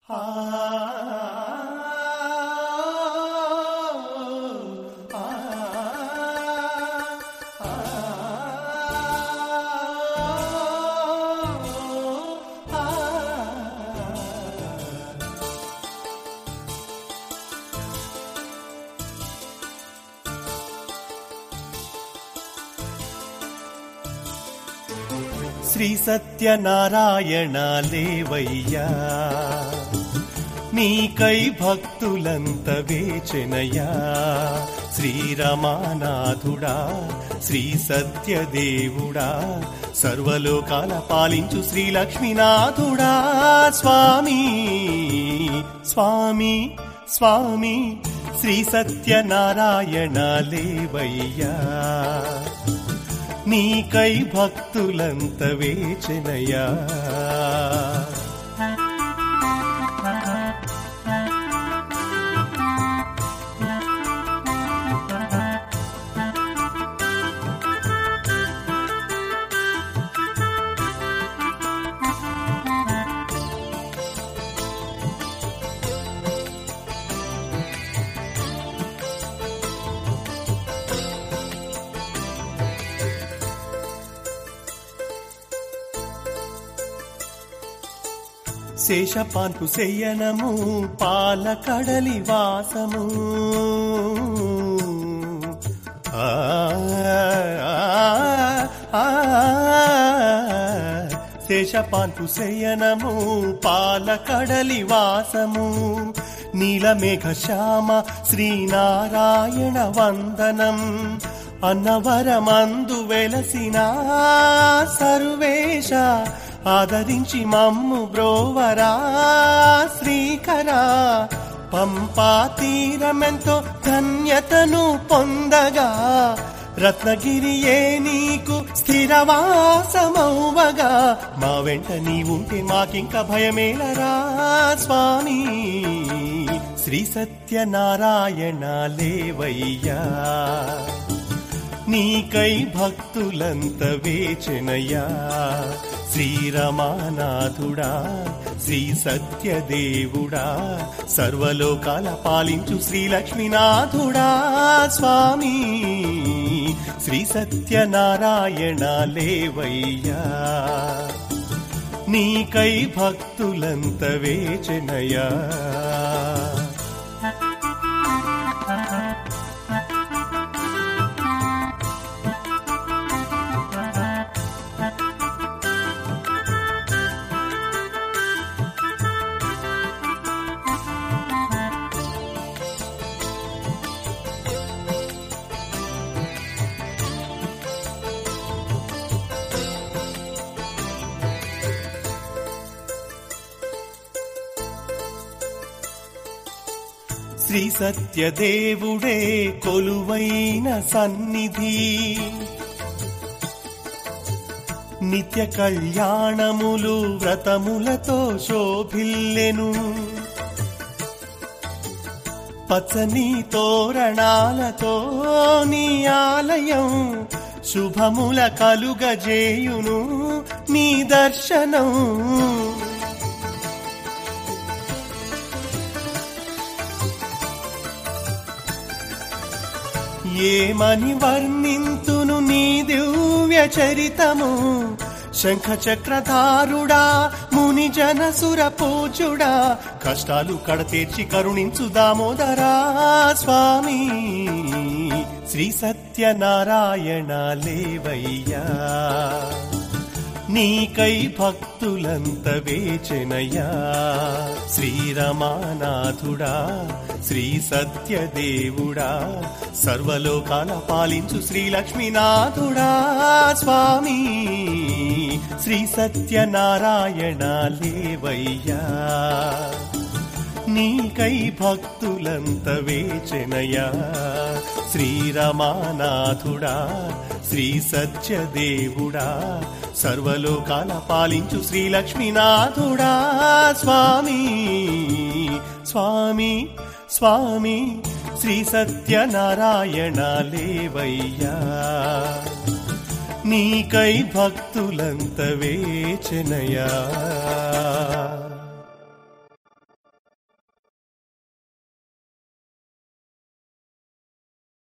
శ్రీ సత్యనారాయణ లేవయ్యా నీకై భక్తులంత వేచెనయా శ్రీరమానాథుడా శ్రీ సత్యదేవుడా సర్వలోకాల పాలించు శ్రీ లక్ష్మీనాథుడా స్వామి స్వామి స్వామి శ్రీ సత్యనారాయణ లేవయ్యా నీకై భక్తులంత వేచెనయా శేషపాన్పు శయనము పాల కడలి వాసము ఆ, ఆ, ఆ, శేషపాన్పు శయనము పాల కడలి వాసము నీలమేఘ శ్యామ శ్రీనారాయణ వందనం అన్నవరమందు వెలసిన సర్వేశ ఆదరించి మమ్ము బ్రోవరా శ్రీకరా పంపా తీరమెంతో ధన్యతను పొందగా రత్నగిరియే నీకు స్థిరవాసమౌవగా మా వెంట నీ ఉంటే మాకింక భయమేలరా స్వామి శ్రీ సత్యనారాయణ లేవయ్యా నీకై భక్తులంత వేచెనయా శ్రీరమానాథుడా శ్రీ సత్యదేవుడా సర్వలోకాల పాలించు శ్రీ లక్ష్మీనాథుడా స్వామి శ్రీ సత్యనారాయణ లేవయ్యా నీకై భక్తులంత వేచెనయా శ్రీ సత్యదేవుడే కొలువైన సన్నిధి నిత్య కళ్యాణములు వ్రతములతో శోభిల్లెను పచ్చని తోరణాలతో నీ ఆలయం శుభముల కలుగజేయును నీ దర్శనం ఏమని వర్ణింతును నీ దివ్య చరితము శంఖ చక్రధారుడా ముని జనసుర పూజుడా కష్టాలు కడతీర్చి కరుణించు దామోదరా స్వామి శ్రీ సత్యనారాయణ లేవయ్యా నీకై భక్తులంత వేచెనయా శ్రీరమానాథుడా శ్రీ సత్యదేవుడా సర్వలోకాల పాలించు శ్రీ లక్ష్మీనాథుడా స్వామి శ్రీ సత్యనారాయణ లేవయ్యా నీకై భక్తులంత వేచెనయా శ్రీరమానాథుడా శ్రీ సత్యదేవుడా సర్వలోకాల పాలించు శ్రీ లక్ష్మీనాథుడా స్వామి స్వామి స్వామి శ్రీ సత్యనారాయణ లేవయ్యా నీకై భక్తులంత వేచనయా